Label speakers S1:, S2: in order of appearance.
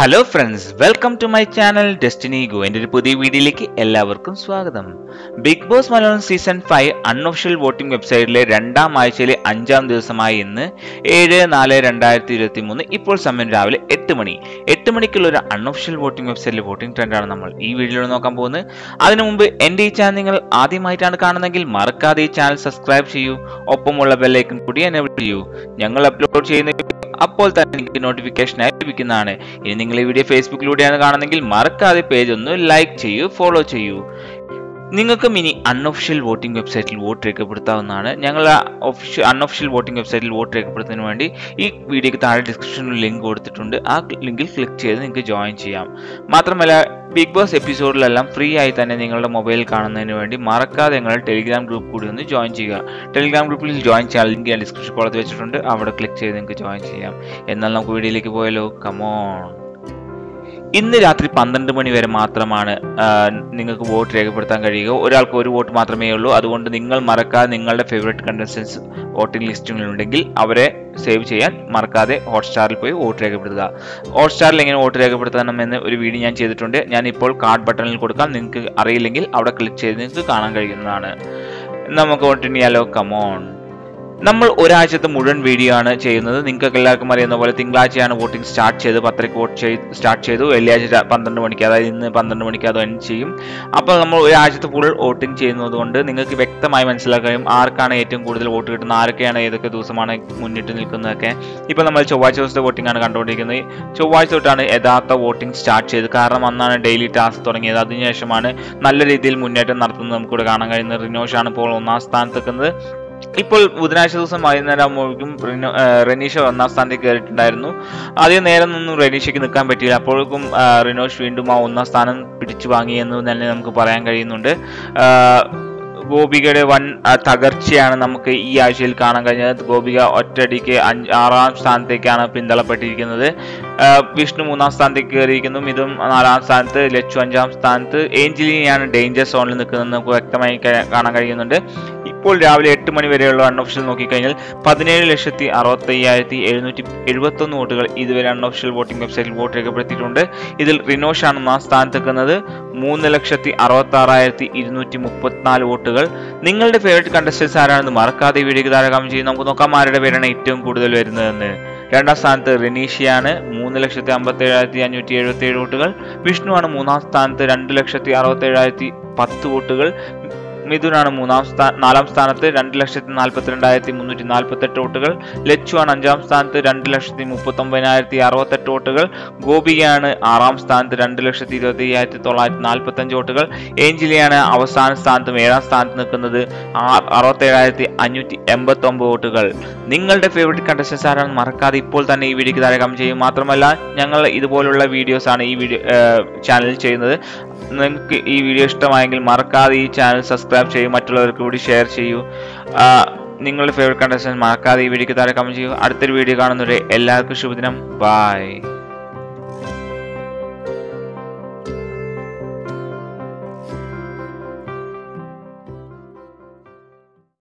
S1: hello friends welcome to my channel destiny go എൻ്റെ ഒരു പുതിയ വീഡിയോയിലേക്ക് എല്ലാവർക്കും സ്വാഗതം big boss Malayalam season five unofficial voting വെബ്സൈറ്റിലെ രണ്ടാം ആഴ്ചയിലെ അഞ്ചാം ദിവസമായ ഇന്ന് ഏഴ് നാല് രണ്ടായിരത്തി ഇരുപത്തി മൂന്ന് ഇപ്പോൾ സമയം രാവിലെ എട്ട് മണി എട്ട് മണിക്കുള്ള ഒരു അൺഒഫീഷ്യൽ വോട്ടിംഗ് വെബ്സൈറ്റിലെ വോട്ടിംഗ് ട്രെൻഡാണ് നമ്മൾ ഈ വീഡിയോയിൽ നോക്കാൻ പോകുന്നത് അതിനു മുമ്പ് എൻ്റെ ഈ ചാനൽ നിങ്ങൾ ആദ്യമായിട്ടാണ് കാണുന്നതെങ്കിൽ മറക്കാതെ ഈ ചാനൽ സബ്സ്ക്രൈബ് ചെയ്യൂ ഒപ്പമുള്ള ബെല്ലൈക്കൺ കൂടി എനേബിൾ ചെയ്യൂ ഞങ്ങൾ അപ്ലോഡ് ചെയ്യുന്ന അപ്പോൾ തന്നെ നിങ്ങൾക്ക് നോട്ടിഫിക്കേഷനായി ലഭിക്കുന്നതാണ് ഇനി നിങ്ങൾ ഈ വീഡിയോ ഫേസ്ബുക്കിലൂടെയാണ് കാണുന്നതെങ്കിൽ മറക്കാതെ പേജ് ഒന്ന് ലൈക്ക് ചെയ്യൂ ഫോളോ ചെയ്യൂ നിങ്ങൾക്കും ഇനി അൺഒഫീഷ്യൽ വോട്ടിംഗ് വെബ്സൈറ്റിൽ വോട്ട് രേഖപ്പെടുത്താവുന്നതാണ് ഞങ്ങൾ ഒഫീഷ്യൽ അൺഒഫീഷ്യൽ വോട്ടിംഗ് വെബ്സൈറ്റിൽ വോട്ട് രേഖപ്പെടുത്തുന്നതിന് വേണ്ടി ഈ വീഡിയോക്ക് താഴെ ഡിസ്ക്രിപ്ഷനിൽ ലിങ്ക് കൊടുത്തിട്ടുണ്ട് ആ ലിങ്കിൽ ക്ലിക്ക് ചെയ്ത് നിങ്ങൾക്ക് ജോയിൻ ചെയ്യാം മാത്രമല്ല ബിഗ് ബോസ് എപ്പിസോഡിലെല്ലാം ഫ്രീ ആയി തന്നെ നിങ്ങളുടെ മൊബൈലിൽ കാണുന്നതിന് വേണ്ടി മറക്കാതെ നിങ്ങൾ ടെലിഗ്രാം ഗ്രൂപ്പ് കൂടി ഒന്ന് ജോയിൻ ചെയ്യുക ടെലിഗ്രാം ഗ്രൂപ്പിൽ ജോയിൻ ചെയ്യാൻ ലിങ്ക് ഞാൻ ഡിസ്ക്രിപ്ഷൻ കോളത്ത് വെച്ചിട്ടുണ്ട് അവിടെ ക്ലിക്ക് ചെയ്ത് നിങ്ങൾക്ക് ജോയിൻ ചെയ്യാം എന്നാൽ നമുക്ക് വീഡിയോയിലേക്ക് പോയാലോ കമോൺ ഇന്ന് രാത്രി പന്ത്രണ്ട് മണി വരെ മാത്രമാണ് ആ, നിങ്ങൾക്ക് വോട്ട് രേഖപ്പെടുത്താൻ കഴിയുക ഒരാൾക്ക് ഒരു വോട്ട് മാത്രമേ ഉള്ളൂ അതുകൊണ്ട് നിങ്ങൾ മറക്കാതെ നിങ്ങളുടെ ഫേവറേറ്റ് കണ്ടസ്റ്റൻസ് വോട്ടിംഗ് ലിസ്റ്റുകളുണ്ടെങ്കിൽ അവരെ സേവ് ചെയ്യാൻ മറക്കാതെ ഹോട്ട്സ്റ്റാറിൽ പോയി വോട്ട് രേഖപ്പെടുത്തുക ഹോട്ട്സ്റ്റാറിൽ എങ്ങനെ വോട്ട് രേഖപ്പെടുത്തണമെന്ന് ഒരു വീഡിയോ ഞാൻ ചെയ്തിട്ടുണ്ട് ഞാൻ ഇപ്പോൾ കാർഡ് ബട്ടണിൽ കൊടുക്കാം നിങ്ങൾക്ക് അറിയില്ലെങ്കിൽ അവിടെ ക്ലിക്ക് ചെയ്ത് നിങ്ങൾക്ക് കാണാൻ കഴിയുന്നതാണ് നമുക്ക് കണ്ടിന്യൂ ചെയ്യാലോ കമോൺ നമ്മൾ ഒരാഴ്ചത്തെ മുഴുവൻ വീഡിയോ ആണ് ചെയ്യുന്നത് നിങ്ങൾക്ക് എല്ലാവർക്കും അറിയുന്ന പോലെ തിങ്കളാഴ്ചയാണ് വോട്ടിംഗ് സ്റ്റാർട്ട് ചെയ്ത് പത്തരയ്ക്ക് വോട്ട് ചെയ്ത് സ്റ്റാർട്ട് ചെയ്തു വെള്ളിയാഴ്ച ര- പന്ത്രണ്ട് മണിക്ക് അതായത് ഇന്ന് പന്ത്രണ്ട് മണിക്ക് അത് എൻഡ് ചെയ്യും അപ്പോൾ നമ്മൾ ഒരാഴ്ചത്തെ ഫുൾ വോട്ടിംഗ് ചെയ്യുന്നത് കൊണ്ട് നിങ്ങൾക്ക് വ്യക്തമായി മനസ്സിലാക്കുകയും ആർക്കാണ് ഏറ്റവും കൂടുതൽ വോട്ട് കിട്ടുന്നത് ആരൊക്കെയാണ് ഏതൊക്കെ ദിവസമാണ് മുന്നിട്ട് നിൽക്കുന്നതൊക്കെ ഇപ്പോൾ നമ്മൾ ചൊവ്വാഴ്ച ദിവസത്തെ വോട്ടിംഗ് ആണ് കണ്ടുകൊണ്ടിരിക്കുന്നത് ചൊവ്വാഴ്ച തൊട്ടാണ് യഥാർത്ഥ വോട്ടിംഗ് സ്റ്റാർട്ട് ചെയ്തത് കാരണം അന്നാണ് ഡെയിലി ടാസ്ക് തുടങ്ങിയത് അതിനുശേഷമാണ് നല്ല രീതിയിൽ മുന്നേറ്റം നടത്തുന്നത് നമുക്കിവിടെ കാണാൻ കഴിയുന്നത് റിനോഷാണ് ഇപ്പോൾ ഒന്നാം സ്ഥാനത്ത് നിൽക്കുന്നത് ഇപ്പോൾ ബുധനാഴ്ച ദിവസം വൈകുന്നേരം ആകുമ്പോഴേക്കും റിനോ ആ, റെനീഷ ഒന്നാം സ്ഥാനത്തേക്ക് കയറിയിട്ടുണ്ടായിരുന്നു ആദ്യം നേരം ഒന്നും റെനീഷയ്ക്ക് നിൽക്കാൻ പറ്റിയില്ല അപ്പോഴേക്കും ആ, റിനോഷ് വീണ്ടും ആ ഒന്നാം സ്ഥാനം പിടിച്ചു വാങ്ങി എന്ന് തന്നെ നമുക്ക് പറയാൻ കഴിയുന്നുണ്ട് ആ, ഗോപികയുടെ വൻ ആ, തകർച്ചയാണ് നമുക്ക് ഈ ആഴ്ചയിൽ കാണാൻ കഴിഞ്ഞത് ഗോപിക ഒറ്റയടിക്ക് അഞ്ച് ആറാം സ്ഥാനത്തേക്കാണ് പിന്തള്ളപ്പെട്ടിരിക്കുന്നത് ആ, വിഷ്ണു മൂന്നാം സ്ഥാനത്തേക്ക് കയറിയിരിക്കുന്നു ഇതും നാലാം സ്ഥാനത്ത് ലച്ചു അഞ്ചാം സ്ഥാനത്ത് ഏഞ്ചലിനെയാണ് ഡേഞ്ചർ സോണിൽ നിൽക്കുന്നത് നമുക്ക് വ്യക്തമായി ക- കാണാൻ കഴിയുന്നുണ്ട് ഇപ്പോൾ രാവിലെ എട്ട് മണി വരെയുള്ള അൺഒഫീഷ്യൽ നോക്കിക്കഴിഞ്ഞാൽ പതിനേഴ് ലക്ഷത്തി അറുപത്തി അയ്യായിരത്തി എഴുന്നൂറ്റി എഴുപത്തൊന്ന് വോട്ടുകൾ ഇതുവരെ അൺഒഫീഷ്യൽ വോട്ടിംഗ് വെബ്സൈറ്റിൽ വോട്ട് രേഖപ്പെടുത്തിയിട്ടുണ്ട് ഇതിൽ റിനോഷാണ് ഒന്നാം സ്ഥാനത്ത് നിൽക്കുന്നത് മൂന്ന് ലക്ഷത്തി അറുപത്തി ആറായിരത്തി ഇരുന്നൂറ്റി മുപ്പത്തിനാല് വോട്ടുകൾ നിങ്ങളുടെ ഫേവറേറ്റ് കണ്ടസ്റ്റൻസ് ആരാണെന്ന് മറക്കാതെ ഈ വീഡിയോക്ക് താഴെ കമന്റ് ചെയ്യും നമുക്ക് നോക്കാം ആരുടെ പേരാണ് ഏറ്റവും കൂടുതൽ വരുന്നതെന്ന് രണ്ടാം സ്ഥാനത്ത് റിനീഷിയാണ് മൂന്ന് ലക്ഷത്തി അമ്പത്തി ഏഴായിരത്തി അഞ്ഞൂറ്റി എഴുപത്തി ഏഴ് വോട്ടുകൾ വിഷ്ണുവാണ് മൂന്നാം സ്ഥാനത്ത് രണ്ട് ലക്ഷത്തി അറുപത്തി ഏഴായിരത്തി പത്ത് വോട്ടുകൾ മിഥുനാണ് മൂന്നാം സ്ഥാന നാലാം സ്ഥാനത്ത് രണ്ട് ലക്ഷത്തി നാൽപ്പത്തി രണ്ടായിരത്തി മുന്നൂറ്റി നാൽപ്പത്തെട്ട് വോട്ടുകൾ ലച്ചുവാണ് അഞ്ചാം സ്ഥാനത്ത് രണ്ട് ലക്ഷത്തി മുപ്പത്തി ഒമ്പതിനായിരത്തി അറുപത്തെട്ട് വോട്ടുകൾ ഗോപികയാണ് ആറാം സ്ഥാനത്ത് രണ്ട് ലക്ഷത്തി ഇരുപത്തി അയ്യായിരത്തി തൊള്ളായിരത്തി നാൽപ്പത്തി അഞ്ച് വോട്ടുകൾ ഏഞ്ചലിയാണ് അവസാന സ്ഥാനത്തും ഏഴാം സ്ഥാനത്ത് നിൽക്കുന്നത് ആ- അറുപത്തേഴായിരത്തി അഞ്ഞൂറ്റി എൺപത്തി ഒമ്പത് വോട്ടുകൾ നിങ്ങളുടെ ഫേവറേറ്റ് കണ്ടസ്റ്റൻസ് ആരാണെന്ന് മറക്കാതെ ഇപ്പോൾ തന്നെ ഈ വീഡിയോക്ക് താഴെ കമന്റ് ചെയ്യും മാത്രമല്ല ഞങ്ങൾ ഇതുപോലുള്ള വീഡിയോസ് ആണ് ഈ വീഡിയോ ചാനലിൽ ചെയ്യുന്നത് നിങ്ങൾക്ക് ഈ വീഡിയോ ഇഷ്ടമായെങ്കിൽ മറക്കാതെ ഈ ചാനൽ സബ്സ്ക്രൈബ് ചെയ്യൂ മറ്റുള്ളവർക്ക് കൂടി ഷെയർ ചെയ്യൂ ആ, നിങ്ങളുടെ ഫേവറേറ്റ് കണ്ടസ്റ്റൻസ് മറക്കാതെ ഈ വീഡിയോക്ക് താഴെ കമന്റ് ചെയ്യൂ അടുത്തൊരു വീഡിയോ കാണുന്നവരെ എല്ലാവർക്കും ശുഭദിനം ബൈ